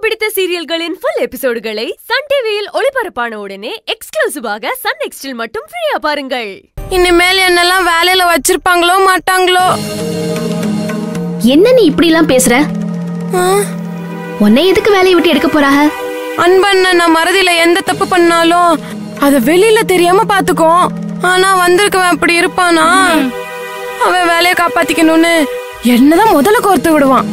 பிடித்த சீரியல்களின் full எபிசோடுகளை Sun டிவியில் ஒளிபரப்பான உடனே எக்ஸ்க்ளூசிவாக சன் நெக்ஸ்டில் மட்டும் ஃப்ரீயா பாருங்கள் இனிமேல் என்னெல்லாம் வேலையில வச்சிருப்பாங்களோ மாட்டாங்களோ என்ன நீ இப்படி எல்லாம் பேசுற ஆ? உன்னை எதுக்கு வேலையை விட்டு எடுக்க போறாக அன்பண்ண நான் மறதியில எந்த தப்பு பண்ணாலும் அத வெளியில தெரியாம பாத்துக்கோ ஆனா வந்திருக்கவன் அப்படி இருப்பானா அவன் வேலையை காப்பாத்திக்கணும்னு என்னதான் முதல்ல கோர்த்து விடுவான்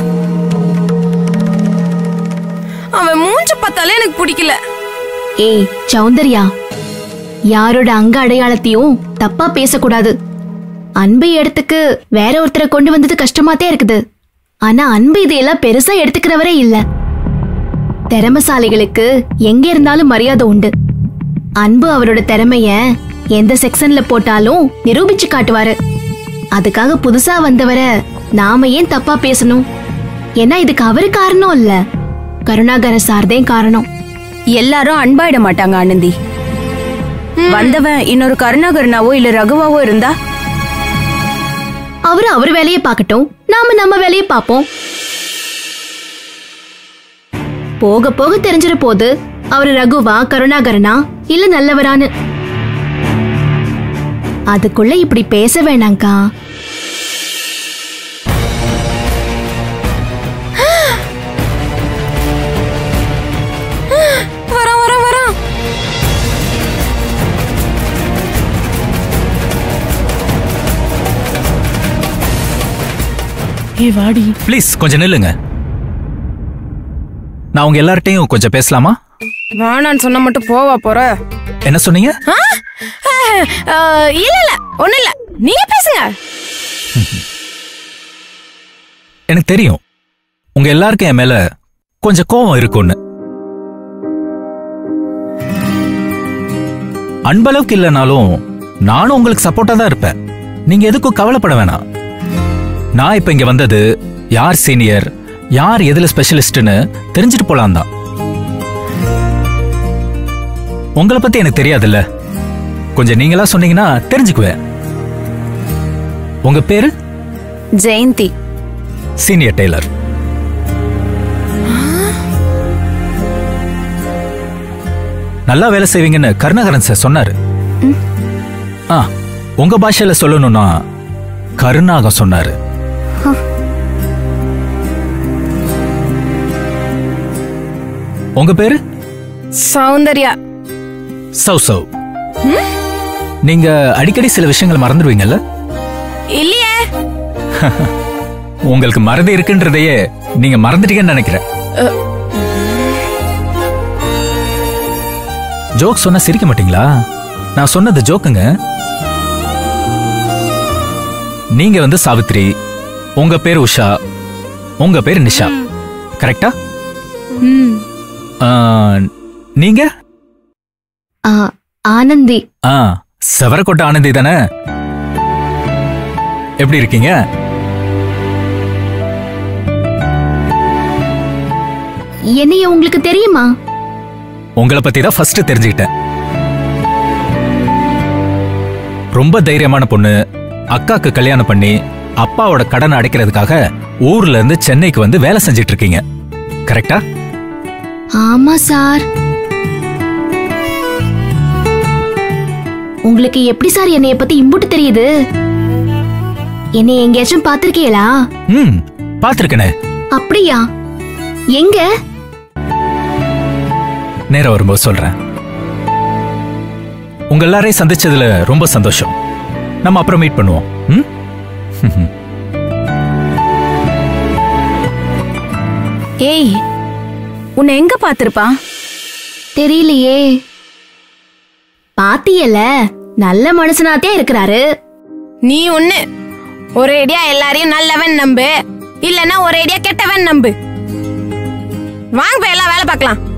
அவன் மூஞ்ச பார்த்தாலே எனக்கு பிடிக்கல ஏய் சௌந்தர்யா யாரோட அங்க அடையாளத்தையும் தப்பா பேசக்கூடாது அன்பு இடத்துக்கு வேற ஒருத்தரை கொண்டு வந்தது கஷ்டமாத்தே இருக்குது ஆனா அன்பு இதையெல்லாம் பெருசா எடுத்துக்கிறவரே இல்ல திறமசாலிகளுக்கு எங்க இருந்தாலும் மரியாதை உண்டு அன்பு அவரோட திறமைய எந்த செக்ஷன்ல போட்டாலும் நிரூபிச்சு காட்டுவாரு அதுக்காக புதுசா வந்தவரை நாம ஏன் தப்பா பேசணும் ஏன்னா இதுக்கு அவரு காரணம் இல்ல கருணாகர சார்தே காரணம் எல்லாரும் அன்பாயிட மாட்டாங்க ஆனந்தி வந்தவன் இன்னொரு கருணாகரனாவோ இல்ல ரகுவாவோ இருந்தா அவரு அவர் வேலையை பார்க்கட்டும் நாம நம்ம வேலையை பார்ப்போம் போக போக தெரிஞ்சிட போது அவரு ரகுவா கருணாகரனா இல்ல நல்லவரான்னு அதுக்குள்ள இப்படி பேச வேணாங்க்கா வரான் வரான் வரான் ஏய் வாடி ப்ளீஸ் கொஞ்சம் நில்லுங்க நான் உங்க எல்லார்ட்டையும் கொஞ்சம் பேசலாமா வேணான்னு சொன்னா மட்டும் போவா போற என்ன சொன்னீங்க ஆ? ஆ, ஆ, இல்ல இல்ல ஒண்ணு இல்ல நீங்க பேசுங்க எனக்கு தெரியும் உங்க எல்லாருக்கும் என் மேல கொஞ்சம் கோவம் இருக்கும்னு அன்பளவுக்கு இல்லைனாலும் நானும் உங்களுக்கு சப்போர்ட்டா தான் இருப்பேன் நீங்க எதுக்கும் கவலைப்பட வேணாம் நான் இப்ப இங்க வந்தது யார் சீனியர் யார் எதுல ஸ்பெஷலிஸ்ட்னு தெரிஞ்சுட்டு போலாம் தான் உங்களை பத்தி எனக்கு தெரியாதுல்ல கொஞ்சம் நீங்களா சொன்னீங்கன்னா தெரிஞ்சுக்குவேன் உங்க பேரு ஜெயந்தி சீனியர் டெய்லர் நல்லா வேலை செய்வீங்கன்னு கருணாகரன் சார் சொன்னாரு ஆ உங்க பாஷையில சொல்லணும்னா கருணாகம் சொன்னாரு உங்க பேரு சௌந்தர்யா சவ் சவ் நீங்க அடிக்கடி சில விஷயங்கள் மறந்துடுவீங்கல்ல இல்லையே உங்களுக்கு மறதி இருக்குன்றதையே நீங்க மறந்துட்டீங்கன்னு நினைக்கிறேன் ஜோக் சொன்னா சிரிக்க மாட்டீங்களா நான் சொன்னது ஜோக்குங்க நீங்க வந்து சாவித்ரி உங்க பேர் உஷா உங்க பேர் நிஷா கரெக்டா ஆ, நீங்க ஆ, ஆனந்தி ஆ செவரக்கோட்டை ஆனந்தி தானே எப்படி இருக்கீங்க என்னைய உங்களுக்கு தெரியுமா உங்களை பத்தி தான் ஃபர்ஸ்ட் தெரிஞ்சுக்கிட்டேன் ரொம்ப தைரியமான பொண்ணு அக்காக்கு கல்யாணம் பண்ணி அப்பாவோட கடனை அடைக்கிறதுக்காக ஊர்ல இருந்து சென்னைக்கு வந்து வேலை செஞ்சிட்டு இருக்கீங்க கரெக்டா ஆமா சார் உங்களுக்கு எப்படி சார் என்னைய பத்தி இம்புட்டு தெரியுது என்னை எங்கேயாச்சும் பாத்திருக்கீங்களா ம் பாத்திருக்கனே அப்படியா எங்க நேரம் வரும்போது சொல்றேன் உங்க எல்லாரையும் சந்திச்சதுல ரொம்ப சந்தோஷம் நம்ம அப்புறம் மீட் பண்ணுவோம் ம் ஏய் உன்னை எங்க பாத்திருப்பான் தெரியலையே பாத்தியல நல்ல மனுஷனாத்தே இருக்கிறாரு நீ ஒண்ணு ஒரேடியா எல்லாரையும் நல்லவன் நம்பு இல்லனா ஒரேடியா கெட்டவன் நம்பு வாங்க போய் எல்லாம் வேலை பார்க்கலாம்